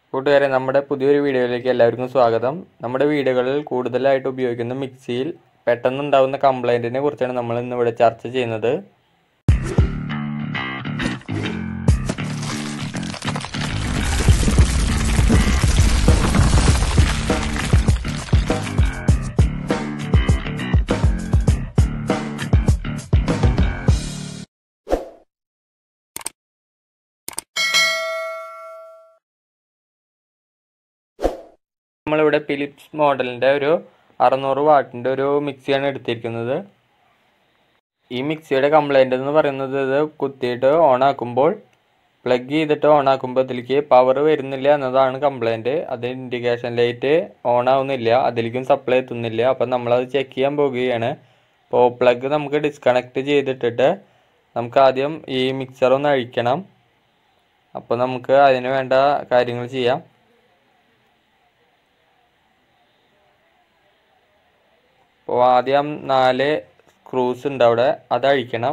കൂട്ടുകാരെ നമ്മുടെ പുതിയൊരു വീഡിയോയിലേക്ക് എല്ലാവർക്കും സ്വാഗതം നമ്മുടെ വീടുകളിൽ കൂടുതലായിട്ട് ഉപയോഗിക്കുന്ന മിക്സിയിൽ പെട്ടെന്നുണ്ടാകുന്ന കംപ്ലൈൻറ്റിനെ കുറിച്ചാണ് നമ്മൾ ഇന്ന് ഇവിടെ ചർച്ച ചെയ്യുന്നത് നമ്മളിവിടെ ഫിലിപ്സ് മോഡലിൻ്റെ ഒരു അറുന്നൂറ് വാട്ടിൻ്റെ ഒരു മിക്സിയാണ് എടുത്തിരിക്കുന്നത് ഈ മിക്സിയുടെ കംപ്ലൈൻ്റ് എന്ന് പറയുന്നത് ഇത് കുത്തിയിട്ട് ഓൺ ആക്കുമ്പോൾ പ്ലഗ് ചെയ്തിട്ട് ഓൺ ആക്കുമ്പോൾ അതിലേക്ക് പവർ വരുന്നില്ല എന്നതാണ് കംപ്ലൈൻറ്റ് അത് ഇൻഡിക്കേഷൻ ലൈറ്റ് ഓൺ ആവുന്നില്ല അതിലേക്കും സപ്ലൈ എത്തുന്നില്ല അപ്പം നമ്മളത് ചെക്ക് ചെയ്യാൻ പോകുകയാണ് അപ്പോൾ പ്ലഗ് നമുക്ക് ഡിസ്കണക്ട് ചെയ്തിട്ടിട്ട് നമുക്ക് ആദ്യം ഈ മിക്സർ ഒന്ന് അഴിക്കണം അപ്പോൾ നമുക്ക് അതിന് വേണ്ട കാര്യങ്ങൾ ചെയ്യാം അപ്പോൾ ആദ്യം നാല് സ്ക്രൂസ് ഉണ്ട് അവിടെ അത് അഴിക്കണം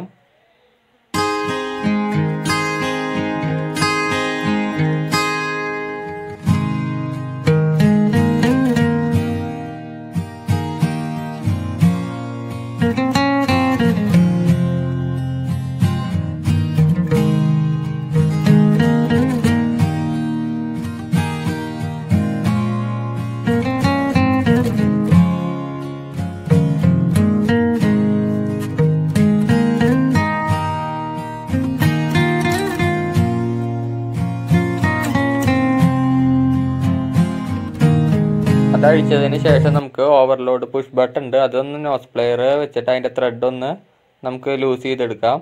അത് അഴിച്ചതിന് ശേഷം നമുക്ക് ഓവർലോഡ് പുഷ് ബട്ടൺ ഉണ്ട് അതൊന്ന് നോസ് പ്ലെയർ വെച്ചിട്ട് അതിൻ്റെ ത്രെഡ് ഒന്ന് നമുക്ക് ലൂസ് ചെയ്തെടുക്കാം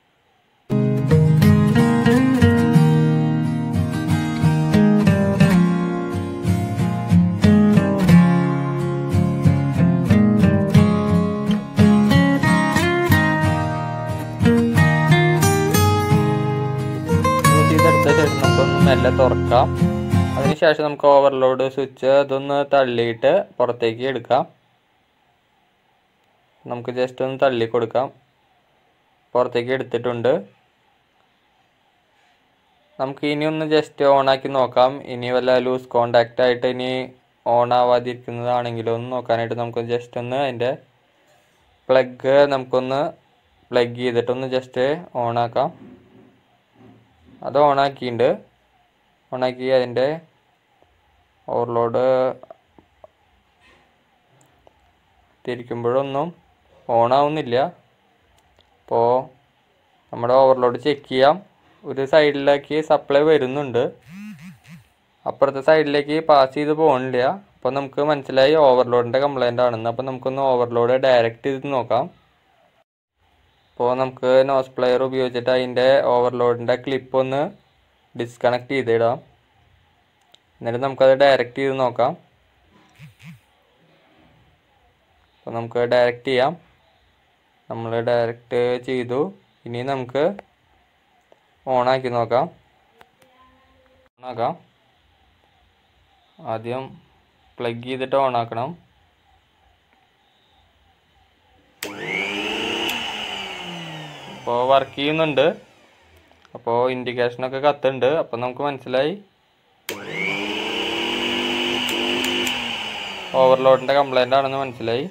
ലൂസ് ചെയ്തെടുത്ത ശേഷം നമുക്കൊന്ന് മെല്ലെ തുറക്കാം അതിനുശേഷം നമുക്ക് ഓവർലോഡ് സ്വിച്ച് അതൊന്ന് തള്ളിയിട്ട് പുറത്തേക്ക് എടുക്കാം നമുക്ക് ജസ്റ്റ് ഒന്ന് തള്ളി കൊടുക്കാം പുറത്തേക്ക് എടുത്തിട്ടുണ്ട് നമുക്ക് ഇനി ഒന്ന് ജസ്റ്റ് ഓണാക്കി നോക്കാം ഇനി വല്ല ലൂസ് കോണ്ടാക്റ്റ് ആയിട്ട് ഇനി ഓൺ ആവാതിരിക്കുന്നതാണെങ്കിലോ ഒന്ന് നോക്കാനായിട്ട് നമുക്ക് ജസ്റ്റ് ഒന്ന് അതിൻ്റെ പ്ലഗ് നമുക്കൊന്ന് പ്ലഗ് ചെയ്തിട്ടൊന്ന് ജസ്റ്റ് ഓണാക്കാം അത് ഓണാക്കിയിട്ടുണ്ട് ഓണാക്കി അതിൻ്റെ ഓവർലോഡ് തിരിക്കുമ്പോഴൊന്നും ഓണാവുന്നില്ല അപ്പോൾ നമ്മുടെ ഓവർലോഡ് ചെക്ക് ചെയ്യാം ഒരു സൈഡിലേക്ക് സപ്ലൈ വരുന്നുണ്ട് അപ്പുറത്തെ സൈഡിലേക്ക് പാസ് ചെയ്ത് പോകണില്ല അപ്പോൾ നമുക്ക് മനസ്സിലായി ഓവർലോഡിൻ്റെ കംപ്ലൈൻ്റ് ആണെന്ന് അപ്പോൾ നമുക്കൊന്ന് ഓവർലോഡ് ഡയറക്റ്റ് ചെയ്ത് നോക്കാം അപ്പോൾ നമുക്ക് നോസ് പ്ലെയർ ഉപയോഗിച്ചിട്ട് അതിൻ്റെ ഓവർലോഡിൻ്റെ ക്ലിപ്പ് ഒന്ന് ഡിസ്കണക്ട് ചെയ്തിടാം എന്നിട്ട് നമുക്കത് ഡയറക്റ്റ് ചെയ്ത് നോക്കാം അപ്പോൾ നമുക്ക് ഡയറക്റ്റ് ചെയ്യാം നമ്മൾ ഡയറക്റ്റ് ചെയ്തു ഇനി നമുക്ക് ഓണാക്കി നോക്കാം ഓണാക്കാം ആദ്യം പ്ലഗ് ചെയ്തിട്ട് ഓണാക്കണം അപ്പോൾ വർക്ക് ചെയ്യുന്നുണ്ട് അപ്പോൾ ഇൻഡിക്കേഷനൊക്കെ കത്തുണ്ട് അപ്പോൾ നമുക്ക് മനസ്സിലായി ഓവർലോഡിൻ്റെ കംപ്ലൈൻ്റ് ആണെന്ന് മനസ്സിലായി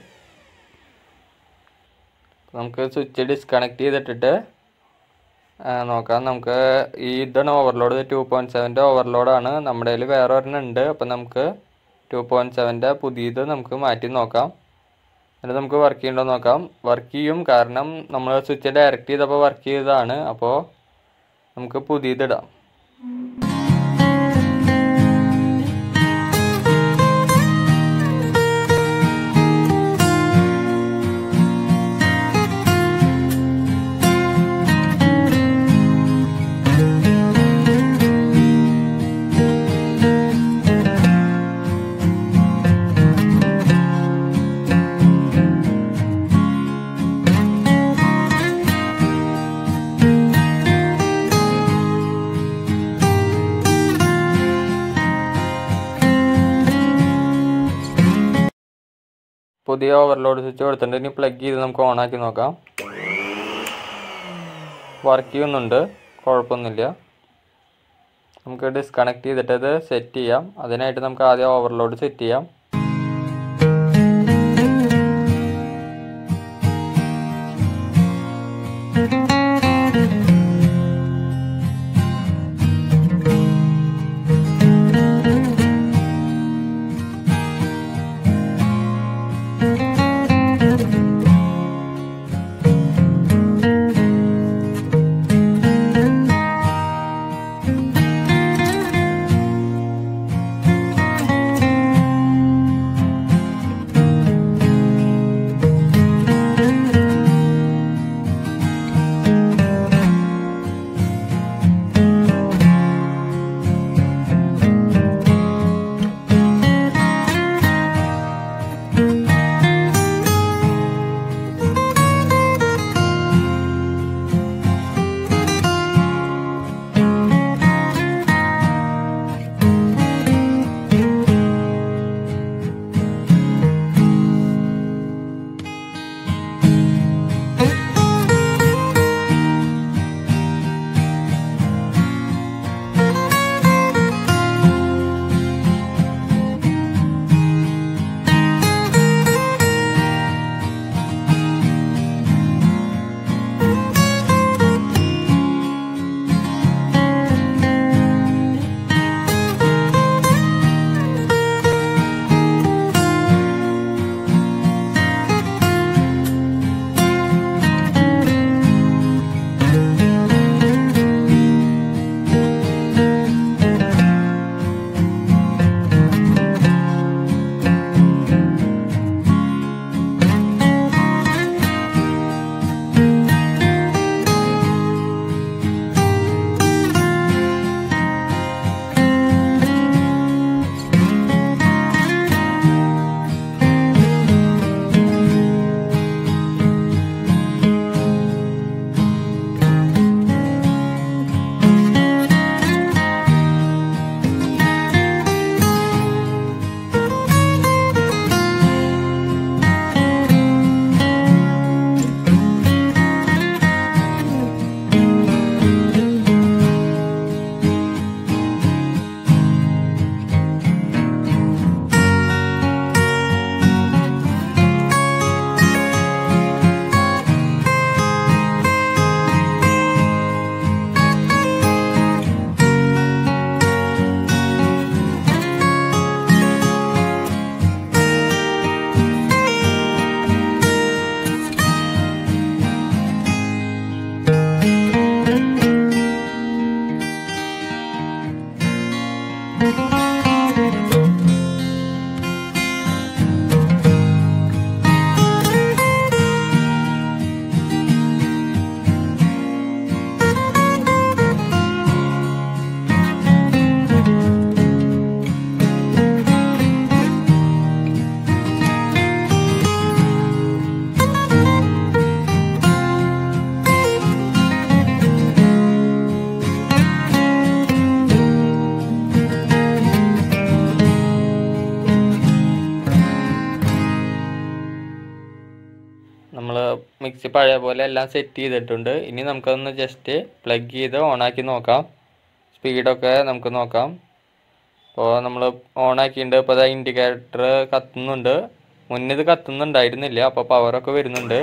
നമുക്ക് സ്വിച്ച് ഡിസ്കണക്ട് ചെയ്തിട്ടിട്ട് നോക്കാം നമുക്ക് ഈ ഇതാണ് ഓവർലോഡ് ടു പോയിൻറ്റ് സെവൻ്റെ ഓവർലോഡാണ് നമ്മുടെ കയ്യിൽ വേറെ ഒരെണ്ണം ഉണ്ട് അപ്പം നമുക്ക് ടു പോയിൻറ്റ് സെവൻ്റെ പുതിയത് നമുക്ക് മാറ്റി നോക്കാം എന്നിട്ട് നമുക്ക് വർക്ക് ചെയ്യണ്ടോ നോക്കാം വർക്ക് ചെയ്യും കാരണം നമ്മൾ സ്വിച്ച് ഡയറക്റ്റ് ചെയ്തപ്പോൾ വർക്ക് ചെയ്തതാണ് അപ്പോൾ നമുക്ക് പുതിയതിടാം പുതിയ ഓവർലോഡ് സ്വിച്ച് കൊടുത്തിട്ടുണ്ട് ഇനി പ്ലഗ് ചെയ്ത് നമുക്ക് ഓണാക്കി നോക്കാം വർക്ക് ചെയ്യുന്നുണ്ട് കുഴപ്പമൊന്നുമില്ല നമുക്ക് ഡിസ്കണക്ട് ചെയ്തിട്ട് ഇത് സെറ്റ് ചെയ്യാം അതിനായിട്ട് നമുക്ക് ആദ്യം ഓവർലോഡ് സെറ്റ് ചെയ്യാം നമ്മൾ മിക്സി പഴയ പോലെ എല്ലാം സെറ്റ് ചെയ്തിട്ടുണ്ട് ഇനി നമുക്കൊന്ന് ജസ്റ്റ് പ്ലഗ് ചെയ്ത് ഓണാക്കി നോക്കാം സ്പീഡൊക്കെ നമുക്ക് നോക്കാം അപ്പോൾ നമ്മൾ ഓണാക്കിയിട്ടുണ്ട് ഇപ്പോൾ അതാ ഇൻഡിക്കേറ്റർ കത്തുന്നുണ്ട് മുന്നേ ഇത് കത്തുന്നുണ്ടായിരുന്നില്ല അപ്പോൾ പവറൊക്കെ വരുന്നുണ്ട്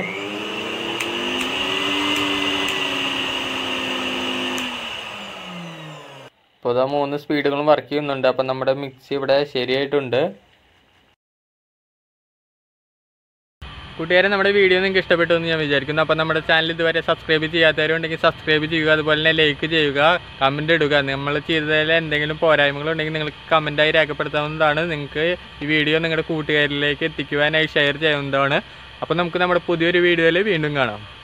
ഇപ്പോൾ ഇതാ മൂന്ന് സ്പീഡുകളും വർക്ക് ചെയ്യുന്നുണ്ട് അപ്പം നമ്മുടെ മിക്സി ഇവിടെ ശരിയായിട്ടുണ്ട് കൂട്ടുകാരെ നമ്മുടെ വീഡിയോ നിങ്ങൾക്ക് ഇഷ്ടപ്പെട്ടു എന്ന് ഞാൻ വിചാരിക്കുന്നു അപ്പോൾ നമ്മുടെ ചാനൽ ഇതുവരെ സബ്സ്ക്രൈബ് ചെയ്യാത്തവരുണ്ടെങ്കിൽ സബ്സ്ക്രൈബ് ചെയ്യുക അതുപോലെ തന്നെ ലൈക്ക് ചെയ്യുക കമൻറ്റ് ഇടുക നമ്മൾ ചെയ്തതിൽ എന്തെങ്കിലും പോരായ്മകളുണ്ടെങ്കിൽ നിങ്ങൾക്ക് കമൻറ്റായി രേഖപ്പെടുത്താവുന്നതാണ് നിങ്ങൾക്ക് ഈ വീഡിയോ നിങ്ങളുടെ കൂട്ടുകാരിലേക്ക് എത്തിക്കുവാനായി ഷെയർ ചെയ്യാവുന്നതാണ് അപ്പോൾ നമുക്ക് നമ്മുടെ പുതിയൊരു വീഡിയോയിൽ വീണ്ടും കാണാം